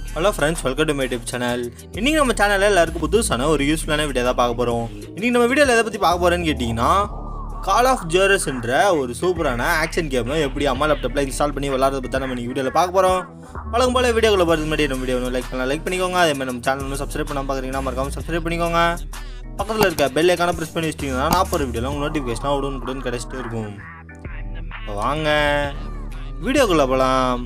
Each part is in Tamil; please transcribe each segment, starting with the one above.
Hello friends welcome to my tip channel இன்றைக்கி நம்ம சேனலில் எல்லாருக்கும் புதுசான ஒரு யூஸ்ஃபுல்லான வீடியோ தான் பார்க்க போகிறோம் இன்றைக்கி நம்ம வீடியோவில் எதை பற்றி பார்க்க போகிறோன்னு கேட்டிங்கன்னா கால் ஆஃப் ஜோரஸ்ன்ற ஒரு சூப்பரான ஆக்ஷன் கேமை எப்படி அம்மா லேப்டாப்பில் இன்ஸ்டால் பண்ணி விளாட்றத பற்றி நம்ம இன்னைக்கு வீடியோவில் பார்க்க போகிறோம் வழக்கம் போல் வீடியோக்குள்ள போகிறது முன்னாடி நம்ம வீடியோ லைக் பண்ணலாம் லைக் பண்ணிக்கோங்க அதே மாதிரி நம்ம சேனல் ஒன்று சப்ஸ்கிரைப் பண்ணாமல் பார்க்குறீங்கன்னா மறக்காம சப்ஸ்கிரைப் பண்ணிக்கோங்க பக்கத்தில் இருக்க பெல் ஐக்கான ப்ரெஸ் பண்ணி வச்சிட்டிங்கன்னா நான் போகிற வீடியோவில் உங்கள் நோட்டிஃபிகேஷனாக உடனுக்குடன் கிடச்சிட்டு இருக்கும் இப்போ வாங்க வீடியோக்குள்ளே போகலாம்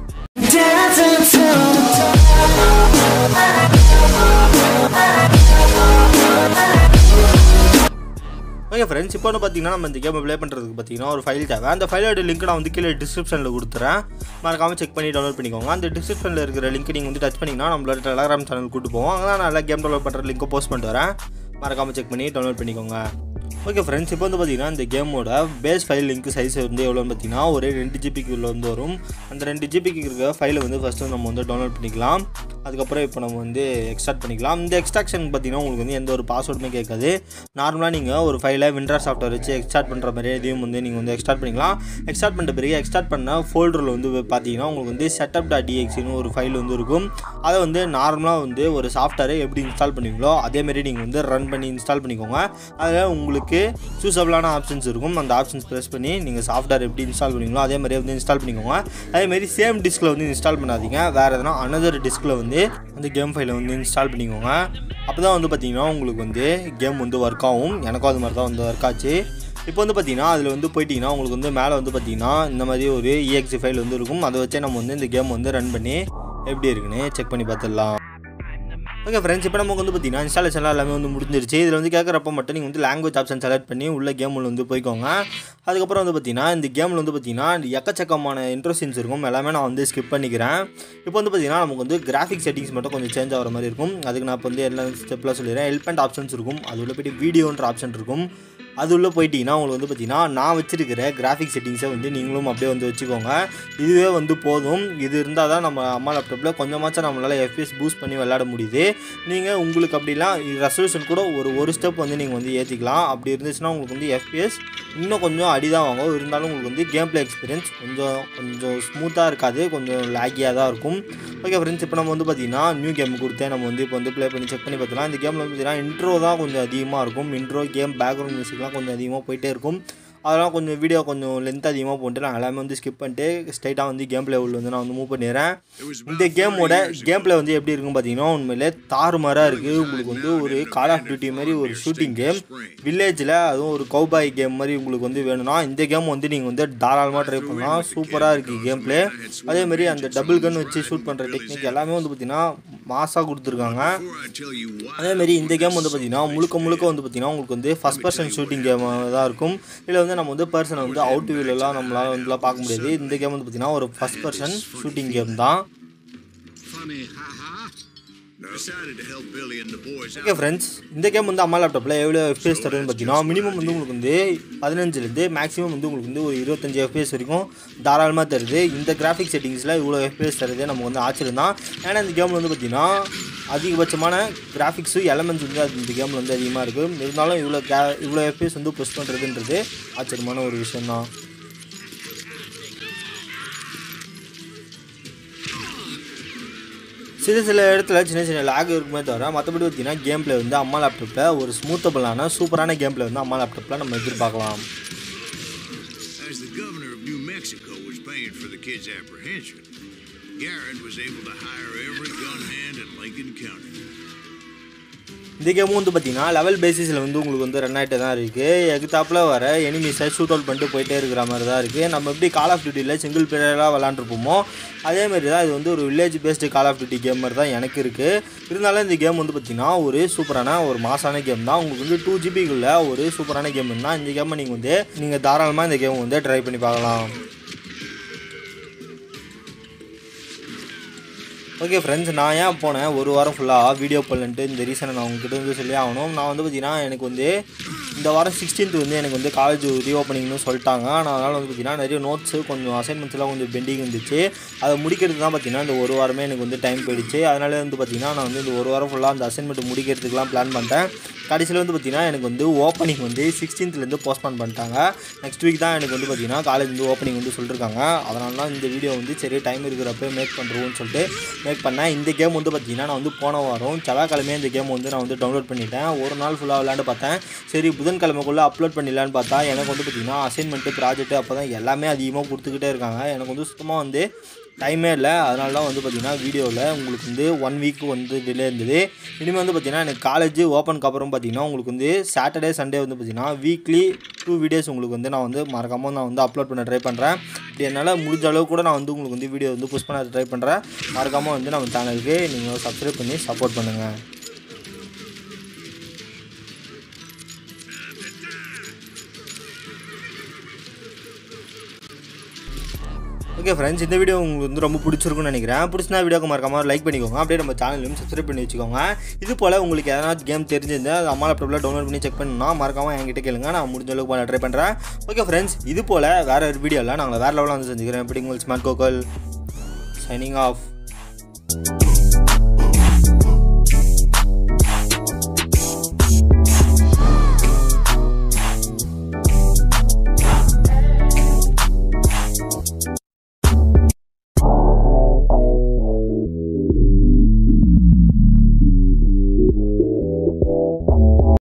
ஓகே ஃப்ரெண்ட்ஸ் இப்போ வந்து பார்த்தீங்கன்னா நம்ம இந்த கேமை ப்ளே பண்ணுறதுக்கு பார்த்தீங்கன்னா ஒரு ஃபைல் தேவை அந்த ஃபைலோட லிங்க் நான் வந்து கீழே டிஸ்கிரிப்ஷனில் கொடுத்துறேன் மறக்காமல் செக் பண்ணி டவுன்லோட் பண்ணிக்கோங்க அந்த டிஸ்கிரிப்ஷனில் இருக்கிற லிங்க் நீங்கள் வந்து டச் பண்ணிங்கன்னா நம்மளோட டெலகிராம் சேனல் கூட்டு போவோம் அங்கே நான் நல்லா கேம் டவுன்லோட் பண்ணுற லிங்க்கை போஸ்ட் பண்ணிட்டு வரேன் மறக்காமல் செக் பண்ணி டவுன்லோட் பண்ணிக்கோங்க ஓகே ஃப்ரெண்ட்ஸ் இப்போ வந்து பார்த்தீங்கன்னா இந்த கேமோட பேஸ் ஃபைல் லிங்க் சைஸ் வந்து எவ்வளோன்னு பார்த்தீங்கன்னா ஒரு ரெண்டு ஜிபிக்கு உள்ள வந்து வரும் அந்த ரெண்டு ஜிபிக்கு இருக்க ஃபைலை வந்து ஃபஸ்ட்டு நம்ம வந்து டவுன்லோட் பண்ணிக்கலாம் அதுக்கப்புறம் இப்போ நம்ம வந்து எக்ஸ்ட்ராக்ட் பண்ணிக்கலாம் இந்த எக்ஸ்ட்ராக்ஷன் பார்த்தீங்கன்னா உங்களுக்கு வந்து எந்த ஒரு பாஸ்வேர்டுமே கேட்காது நார்மலாக நீங்கள் ஒரு ஃபைலை விண்டர் சாஃப்ட்வேர் வச்சு எக்ஸ்ட்ராக்ட் பண்ணுற மாதிரி இதையும் வந்து நீங்கள் வந்து எக்ஸ்ட்ராக்ட் பண்ணிக்கலாம் எக்ஸ்ட்ராக்ட் பண்ணிட்ட பிறகு எக்ஸ்ட்ராக்ட் பண்ண ஃபோல்டரில் வந்து பார்த்தீங்கன்னா உங்களுக்கு வந்து செட்டப் டாட் டிஎக்ஸ்னு ஒரு ஃபைல் வந்து இருக்கும் அதை வந்து நார்மலாக வந்து ஒரு சாஃப்ட்வேரை எப்படி இன்ஸ்டால் பண்ணுவீங்களோ அதேமாரி நீங்கள் வந்து ரன் பண்ணி இன்ஸ்டால் பண்ணிக்கோங்க அதில் உங்களுக்கு சூசபிளான ஆப்ஷன்ஸ் இருக்கும் அந்த ஆப்ஷன்ஸ் ப்ரெஸ் பண்ணி நீங்கள் சாஃப்ட்வேர் எப்படி இன்ஸ்டால் பண்ணுவீங்களோ அதே மாதிரி வந்து இன்ஸ்டால் பண்ணிக்கோங்க அதேமாரி சேம் டிஸ்கில் வந்து இன்ஸ்டால் பண்ணாதீங்க வேறு எதனா அனதர் டிஸ்கில் வந்து அந்த கேம் ஃபைலை வந்து இன்ஸ்டால் பண்ணிக்கோங்க அப்போ தான் வந்து பார்த்தீங்கன்னா உங்களுக்கு வந்து கேம் வந்து ஒர்க் ஆகும் எனக்கும் அது மாதிரி தான் வந்து ஒர்க் ஆச்சு இப்போ வந்து பார்த்தீங்கன்னா அதில் வந்து போயிட்டீங்கன்னா உங்களுக்கு வந்து மேலே வந்து பார்த்தீங்கன்னா இந்த மாதிரி ஒரு EXE ஃபைல் வந்து இருக்கும் அதை வச்சே நம்ம வந்து இந்த கேம் வந்து ரன் பண்ணி எப்படி இருக்குன்னு செக் பண்ணி பார்த்துடலாம் ஓகே ஃப்ரெண்ட்ஸ் இப்போ நமக்கு வந்து பார்த்தீங்கன்னா இன்ஸ்டாலேஷன்லாம் எல்லாமே வந்து முடிஞ்சிருச்சு இதில் வந்து கேட்குறப்ப மட்டும் நீங்கள் வந்து லாங்குவேஜ் ஆப்ஷன் செலக்ட் பண்ணி உள்ள கேமில் வந்து போய்க்கோங்க அதுக்கப்புறம் வந்து பார்த்தீங்கன்னா இந்த கேமில் வந்து பார்த்தீங்கன்னா எக்கச்சக்கமான இன்ட்ரோசின்ஸ் இருக்கும் எல்லாமே நான் வந்து ஸ்கிப் பண்ணிக்கிறேன் இப்போ வந்து பார்த்தீங்கன்னா நமக்கு வந்து கிராஃபிக் செட்டிங்ஸ் மட்டும் கொஞ்சம் சேஞ்ச் ஆகிற மாதிரி இருக்கும் அதுக்கு நான் இப்போ வந்து எல்லா ஸ்டெப்பில் சொல்லிடுறேன் ஹெல்ப் அண்ட் ஆப்ஷன்ஸ் இருக்கும் அது உள்ள போய்ட்டு வீடியோன்ற ஆப்ஷன் இருக்கும் அது உள்ளே போயிட்டீங்கன்னா உங்களுக்கு வந்து பார்த்தீங்கன்னா நான் வச்சிருக்கிற கிராஃபிக் செட்டிங்ஸை வந்து நீங்களும் அப்படியே வந்து வச்சுக்கோங்க இதுவே வந்து போதும் இது இருந்தால் தான் நம்ம அம்மா லேப்டாப்பில் கொஞ்சமாச்சும் நம்மளால் எஃபிஎஸ் பூஸ்ட் பண்ணி விளையாட முடியுது நீங்கள் உங்களுக்கு அப்படிலாம் ரெசல்யூஷன் கூட ஒரு ஒரு ஸ்டெப் வந்து நீங்கள் வந்து ஏற்றிக்கலாம் அப்படி இருந்துச்சுன்னா உங்களுக்கு வந்து எஃபிஎஸ் இன்னும் கொஞ்சம் அடி தான் வாங்கும் இருந்தாலும் உங்களுக்கு வந்து கேம் பிளே எக்ஸ்பீரியன்ஸ் கொஞ்சம் கொஞ்சம் ஸ்மூத்தாக இருக்காது கொஞ்சம் லேக்கியாக தான் இருக்கும் ஓகே ஃப்ரெண்ட்ஸ் இப்போ நம்ம வந்து பார்த்தீங்கன்னா நியூ கேம் கொடுத்தேன் நம்ம வந்து இப்போ வந்து ப்ளே பண்ணி செக் பண்ணி பார்த்துக்கலாம் இந்த கேமில் வந்து பார்த்தீங்கன்னா இன்ட்ரோ தான் கொஞ்சம் அதிகமாக இருக்கும் இன்ட்ரோ கேம் பேக்ரவுண்ட் மியூசிக்லாம் கொஞ்சம் அதிகமாக போயிட்டே இருக்கும் அதெல்லாம் கொஞ்சம் வீடியோ கொஞ்சம் லென்த் அதிகமாக போட்டு நான் எல்லாமே வந்து ஸ்கிப் பண்ணிட்டு ஸ்ட்ரைட்டாக வந்து கேம் பிளே உள்ள வந்து நான் வந்து மூவ் பண்ணிடுறேன் இந்த கேமோட கேம் பிளே வந்து எப்படி இருக்குன்னு பார்த்தீங்கன்னா உண்மையிலே தாறுமாறாக இருக்குது உங்களுக்கு வந்து ஒரு கால் ஆஃப் டியூட்டி மாதிரி ஒரு ஷூட்டிங் கேம் வில்லேஜில் அதுவும் ஒரு கௌபாய் கேம் மாதிரி உங்களுக்கு வந்து வேணும்னா இந்த கேம் வந்து நீங்கள் வந்து தாராளமாக ட்ரை பண்ணலாம் சூப்பராக இருக்குது கேம் பிளே அதேமாரி அந்த டபுள் கன் வச்சு ஷூட் பண்ணுற டெக்னிக் எல்லாமே வந்து பார்த்திங்கன்னா மாசாக கொடுத்துருக்காங்க அதேமாரி இந்த கேம் வந்து பார்த்திங்கன்னா முழுக்க முழுக்க வந்து பார்த்திங்கன்னா உங்களுக்கு வந்து ஃபஸ்ட் பர்சன் ஷூட்டிங் கேம் தான் இருக்கும் இதில் வந்து நம்ம வந்து பர்சனை வந்து அவுட் வியூலலாம் நம்மளால் வந்துலாம் பார்க்க முடியாது இந்த கேம் வந்து பார்த்திங்கன்னா ஒரு ஃபஸ்ட் பர்சன் ஷூட்டிங் கேம் தான் Funny, ha ha. Decided to help Billy and the boys out. Okay friends இந்த கேம் வந்து அம்மா லேப்டாப்பில் எவ்வளோ எஃபிஎஸ் தருதுன்னு பார்த்தீங்கன்னா மினிமம் வந்து உங்களுக்கு வந்து பதினஞ்சுலேருந்து மேக்ஸிமம் வந்து உங்களுக்கு வந்து ஒரு இருபத்தஞ்சு எஃபிஎஸ் வரைக்கும் தாராளமாக தருது இந்த கிராஃபிக் செட்டிங்ஸில் இவ்வளோ எஃபிஎஸ் தருது நமக்கு வந்து ஆச்சரியம் தான் ஏன்னா இந்த கேமில் வந்து பார்த்தீங்கன்னா அதிகபட்சமான கிராஃபிக்ஸு எலமெண்ட்ஸ் வந்து அது இந்த கேமில் வந்து அதிகமாக இருக்குது இருந்தாலும் இவ்வளோ கே இவ்வளோ எஃபிஎஸ் வந்து புஷ் பண்ணுறதுன்றது ஆச்சரியமான ஒரு விஷயம் தான் சில சில இடத்துல சின்ன சின்ன லேக் இருக்குமே தவிர மற்றபடி பார்த்தீங்கன்னா கேம் பிளே வந்து அம்மா லேப்டாப்பில் ஒரு ஸ்மூத்தபிளான சூப்பரான கேம் பிளே வந்து அம்மா லேப்டாப்பில் நம்ம எதிர்பார்க்கலாம் As the governor of New Mexico was paying for the kid's apprehension, Garrett was able to hire every gun hand in Lincoln County. இந்த கேமும் வந்து பார்த்தீங்கன்னா லெவல் பேசிஸில் வந்து உங்களுக்கு வந்து ரன் ஆகிட்டே தான் இருக்குது எகுத்தாப்பில் வர எனிமீஸை ஷூட் அவுட் பண்ணிட்டு போயிட்டே இருக்கிற மாதிரி தான் இருக்குது நம்ம எப்படி கால் ஆஃப் டியூட்டியில் சிங்கிள் பிளேயராக விளாண்டுருப்போமோ அதேமாரி தான் இது வந்து ஒரு village based call of duty game மாதிரி தான் எனக்கு இருக்குது இருந்தாலும் இந்த கேம் வந்து பார்த்திங்கன்னா ஒரு சூப்பரான ஒரு மாசான கேம் தான் உங்களுக்கு வந்து டூ ஜிபிக்குள்ள ஒரு சூப்பரான கேம் தான் இந்த கேமை நீங்கள் வந்து நீங்கள் தாராளமாக இந்த கேம் வந்து ட்ரை பண்ணி பார்க்கலாம் ஓகே ஃப்ரெண்ட்ஸ் நான் ஏன் போனேன் ஒரு வாரம் ஃபுல்லாக வீடியோ போடலன்ட்டு இந்த ரீசனை நான் உங்ககிட்ட வந்து சொல்லி ஆகணும் நான் வந்து பார்த்தீங்கன்னா எனக்கு வந்து இந்த வாரம் சிக்ஸ்டீன்த் வந்து எனக்கு வந்து காலேஜ் ரீஓப்பனிங்னு சொல்லிட்டாங்க நான் அதனால் வந்து பார்த்தீங்கன்னா நிறைய நோட்ஸு கொஞ்சம் அசைன்மெண்ட்ஸ்லாம் கொஞ்சம் பெண்டிங் இருந்துச்சு அதை முடிக்கிறதுக்கு தான் பார்த்தீங்கன்னா இந்த ஒரு வாரமே எனக்கு வந்து டைம் போயிடுச்சு அதனால வந்து பார்த்தீங்கன்னா நான் வந்து இந்த ஒரு வாரம் ஃபுல்லாக அந்த அசைன்மெண்ட் முடிக்கிறதுக்குலாம் பிளான் பண்ணிட்டேன் கடைசியில் வந்து பார்த்தீங்கன்னா எனக்கு வந்து ஓப்பனிங் வந்து சிக்ஸ்டீன்த்லேருந்து போஸ்ட்பான் பண்ணிட்டாங்க நெக்ஸ்ட் வீக் தான் எனக்கு வந்து பார்த்தீங்கன்னா காலேஜ் வந்து ஓப்பனிங் வந்து சொல்லியிருக்காங்க அதனால தான் இந்த வீடியோ வந்து சரி டைம் இருக்கிறப்ப மேக் பண்ணுறோம்னு சொல்லிட்டு மேக் பண்ணேன் இந்த கேம் வந்து பார்த்தீங்கன்னா நான் வந்து போன வாரம் செவ்வாய்க்கிழமையே இந்த கேம் வந்து நான் வந்து டவுன்லோட் பண்ணிட்டேன் ஒரு நாள் ஃபுல்லாக விளையாண்டு பார்த்தேன் சரி புதன்கிழமைக்குள்ளே அப்லோட் பண்ணிடலான்னு பார்த்தா எனக்கு வந்து பார்த்தீங்கன்னா அசைன்மெண்ட்டு ப்ராஜெக்ட் அப்போ தான் எல்லாமே அதிகமாக கொடுத்துக்கிட்டே இருக்காங்க எனக்கு வந்து சுத்தமாக வந்து டைமே இல்லை அதனால தான் வந்து பார்த்திங்கன்னா வீடியோவில் உங்களுக்கு வந்து ஒன் வீக் வந்து டிலே இருந்தது இனிமேல் வந்து பார்த்திங்கன்னா எனக்கு காலேஜ் ஓப்பனுக்கு அப்புறம் பார்த்திங்கன்னா உங்களுக்கு வந்து சாட்டர்டே சண்டே வந்து பார்த்திங்கன்னா வீக்லி டூ வீடியோஸ் உங்களுக்கு வந்து நான் வந்து மறக்காமல் நான் வந்து அப்லோட் பண்ண ட்ரை பண்ணுறேன் இப்படி என்னால் முடிஞ்ச அளவு கூட நான் வந்து உங்களுக்கு வந்து வீடியோ வந்து புஷ் பண்ண ட்ரை பண்ணுறேன் மறக்காமல் வந்து நம்ம சேனலுக்கு நீங்கள் சப்ஸ்கிரைப் பண்ணி சப்போர்ட் பண்ணுங்கள் ஓகே ஃப்ரெண்ட்ஸ் இந்த வீடியோ உங்களுக்கு வந்து ரொம்ப பிடிச்சிருக்கும்னு நினைக்கிறேன் பிடிச்சினா வீடியோக்கு மறக்காம லைக் பண்ணிக்கோங்க அப்படியே நம்ம சேனலையும் சப்ஸ்கிரைப் பண்ணி வச்சுக்கோங்க இது போல் உங்களுக்கு எதனா கேம் தெரிஞ்சிருந்தா அது அம்மா லேப்டாப்பில் டவுன்லோட் பண்ணி செக் பண்ணணும்னா மறக்காம என்கிட்ட கேளுங்க நான் முடிஞ்ச அளவுக்கு பண்ண ட்ரை பண்ணுறேன் ஓகே ஃப்ரெண்ட்ஸ் இது போல் வேறு ஒரு வீடியோவில் நாங்கள் வேறு லெவலில் வந்து செஞ்சுக்கிறேன் எப்படி உங்களுக்கு ஸ்மார்ட் கோக்கல் சைனிங் ஆஃப்